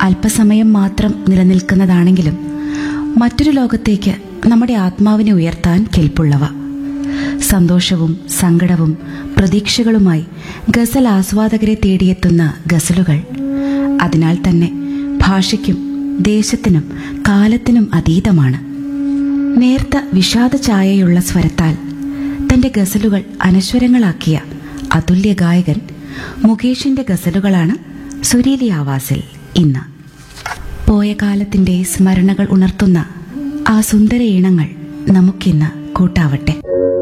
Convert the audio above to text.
അല്പസമയം മാത്രം നിലനിൽക്കുന്നതാണെങ്കിലും മറ്റൊരു ലോകത്തേക്ക് നമ്മുടെ ആത്മാവിനെ ഉയർത്താൻ കെൽപ്പുള്ളവ സന്തോഷവും സങ്കടവും പ്രതീക്ഷകളുമായി ഗസൽ ആസ്വാദകരെ തേടിയെത്തുന്ന ഗസലുകൾ അതിനാൽ തന്നെ ഭാഷയ്ക്കും ദേശത്തിനും കാലത്തിനും അതീതമാണ് നേർത്ത വിഷാദ ഛായയുള്ള സ്വരത്താൽ തന്റെ ഗസലുകൾ അനശ്വരങ്ങളാക്കിയ അതുല്യ ഗായകൻ മുകേഷിന്റെ ഗസലുകളാണ് സുരീലി ആവാസിൽ ഇന്ന് പോയ കാലത്തിന്റെ സ്മരണകൾ ഉണർത്തുന്ന ആ സുന്ദര ഈണങ്ങൾ നമുക്കിന്ന് കൂട്ടാവട്ടെ